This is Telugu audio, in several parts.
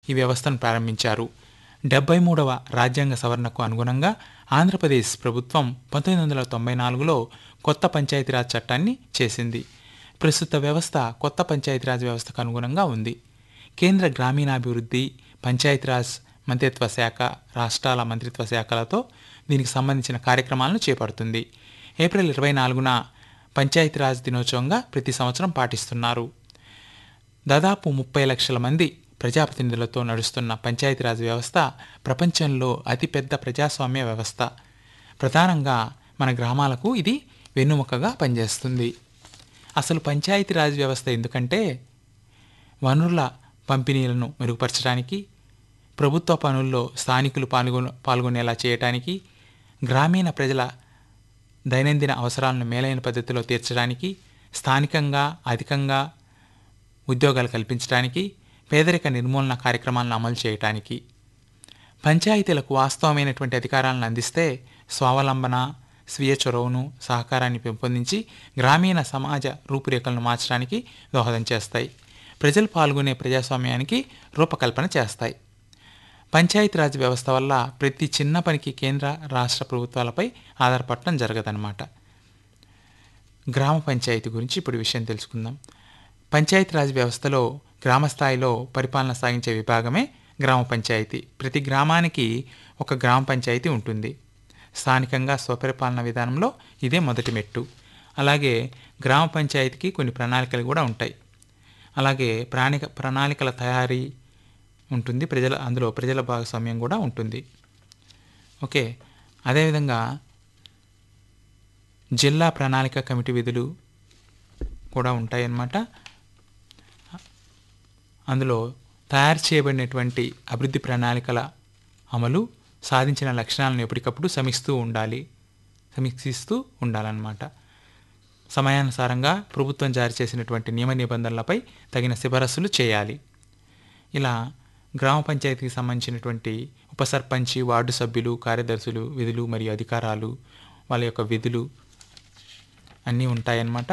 ఈ వ్యవస్థను ప్రారంభించారు డెబ్బై మూడవ రాజ్యాంగ సవరణకు అనుగుణంగా ఆంధ్రప్రదేశ్ ప్రభుత్వం పంతొమ్మిది వందల తొంభై నాలుగులో కొత్త పంచాయతీరాజ్ చట్టాన్ని చేసింది ప్రస్తుత వ్యవస్థ కొత్త పంచాయతీరాజ్ వ్యవస్థకు అనుగుణంగా ఉంది కేంద్ర గ్రామీణాభివృద్ధి పంచాయతీరాజ్ మంత్రిత్వ శాఖ రాష్ట్రాల మంత్రిత్వ శాఖలతో దీనికి సంబంధించిన కార్యక్రమాలను చేపడుతుంది ఏప్రిల్ ఇరవై నాలుగున పంచాయతీరాజ్ దినోత్సవంగా ప్రతి సంవత్సరం పాటిస్తున్నారు దాదాపు ముప్పై లక్షల మంది ప్రజాప్రతినిధులతో నడుస్తున్న పంచాయతీరాజ్ వ్యవస్థ ప్రపంచంలో అతిపెద్ద ప్రజాస్వామ్య వ్యవస్థ ప్రధానంగా మన గ్రామాలకు ఇది వెన్నుముకగా పనిచేస్తుంది అసలు పంచాయతీరాజ్ వ్యవస్థ ఎందుకంటే వనరుల పంపిణీలను మెరుగుపరచడానికి ప్రభుత్వ పనుల్లో స్థానికులు పాల్గొ పాల్గొనేలా చేయటానికి గ్రామీణ ప్రజల దైనందిన అవసరాలను మేలైన పద్ధతిలో తీర్చడానికి స్థానికంగా అధికంగా ఉద్యోగాలు కల్పించడానికి పేదరిక నిర్మూలన కార్యక్రమాలను అమలు చేయటానికి పంచాయతీలకు వాస్తవమైనటువంటి అధికారాలను అందిస్తే స్వావలంబన స్వీయ చొరవను సహకారాన్ని పెంపొందించి గ్రామీణ సమాజ రూపురేఖలను మార్చడానికి దోహదం చేస్తాయి ప్రజలు పాల్గొనే ప్రజాస్వామ్యానికి రూపకల్పన చేస్తాయి పంచాయతీరాజ్ వ్యవస్థ వల్ల ప్రతి చిన్న పనికి కేంద్ర రాష్ట్ర ప్రభుత్వాలపై ఆధారపడటం జరగదన్నమాట గ్రామ పంచాయతీ గురించి ఇప్పుడు విషయం తెలుసుకుందాం పంచాయతీరాజ్ వ్యవస్థలో గ్రామ స్థాయిలో పరిపాలన సాగించే విభాగమే గ్రామ పంచాయతీ ప్రతి గ్రామానికి ఒక గ్రామ పంచాయతీ ఉంటుంది స్థానికంగా స్వపరిపాలన విధానంలో ఇదే మొదటి మెట్టు అలాగే గ్రామ పంచాయతీకి కొన్ని ప్రణాళికలు కూడా ఉంటాయి అలాగే ప్రాణిక ప్రణాళికల తయారీ ఉంటుంది ప్రజల అందులో ప్రజల భాగస్వామ్యం కూడా ఉంటుంది ఓకే అదేవిధంగా జిల్లా ప్రణాళిక కమిటీ విధులు కూడా ఉంటాయన్నమాట అందులో తయారు చేయబడినటువంటి అభివృద్ధి ప్రణాళికల అమలు సాధించిన లక్షణాలను ఎప్పటికప్పుడు సమీక్షిస్తూ ఉండాలి సమీక్షిస్తూ ఉండాలన్నమాట సమయానుసారంగా ప్రభుత్వం జారీ చేసినటువంటి నియమ నిబంధనలపై తగిన సిఫారసులు చేయాలి ఇలా గ్రామ పంచాయతీకి సంబంధించినటువంటి ఉప సర్పంచి వార్డు సభ్యులు కార్యదర్శులు విధులు మరియు అధికారాలు వాళ్ళ యొక్క విధులు అన్నీ ఉంటాయన్నమాట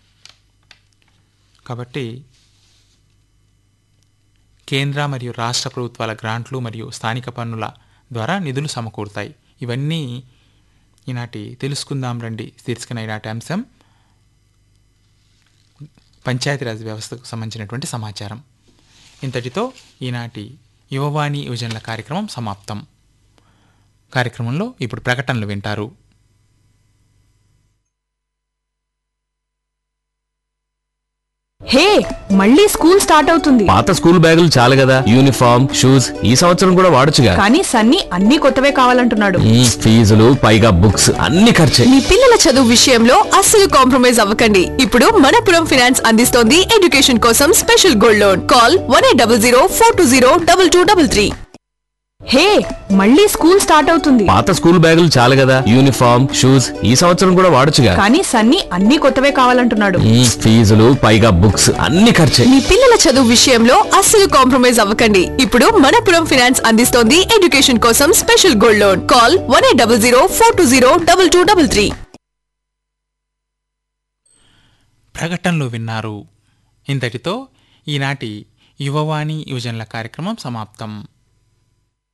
కాబట్టి కేంద్ర మరియు రాష్ట్ర ప్రభుత్వాల గ్రాంట్లు మరియు స్థానిక పన్నుల ద్వారా నిధులు సమకూరుతాయి ఇవన్నీ ఈనాటి తెలుసుకుందాం రండి శీర్షికన ఈనాటి అంశం పంచాయతీరాజ్ వ్యవస్థకు సంబంధించినటువంటి సమాచారం ఇంతటితో ఈనాటి యువవాణి యువజనుల కార్యక్రమం సమాప్తం కార్యక్రమంలో ఇప్పుడు ప్రకటనలు వింటారు హే మళ్ళీ స్కూల్ స్టార్ట్ అవుతుంది పాత స్కూల్ బ్యాగులు చాలు కదా యూనిఫామ్ షూస్ ఈ సంవత్సరం కూడా వాడొచ్చుగా కానీ సన్నీ అన్ని కొత్తవే కావాలంటున్నాడు మ్మ్, ఫీజులు పైగా బుక్స్ అన్ని ఖర్చే మీ పిల్లల చదువు విషయంలో అస్సలు కాంప్రమైజ్ అవ్వకండి ఇప్పుడు మనపురం ఫినాన్స్ అందిస్తోంది ఎడ్యుకేషన్ కోసం special gold loan call one eight double zero four two zero double two double three hey మళ్ళీ స్కూల్ స్టార్ట్ అవుతుంది పాత స్కూల్ బ్యాగులు చాలు కదా యూనిఫామ్ షూస్ ఈ సంవత్సరం కూడా వాడొచ్చుగా కానీ సన్నీ అన్ని కొత్తవే కావాలంటున్నాడు మ్మ్, ఫీజులు పైగా బుక్స్ అన్ని ఖర్చే మీ పిల్లల చదువు విషయంలో అస్సలు కాంప్రమైజ్ అవ్వకండి ఇప్పుడు మనపురం ఫినాన్స్ అందిస్తోంది ఎడ్యుకేషన్ కోసం special gold loan call one eight double zero four two zero double two double three ప్రకటనలు విన్నారు ఇంతటితో ఈనాటి యువవాణి యువజనుల కార్యక్రమం సమాప్తం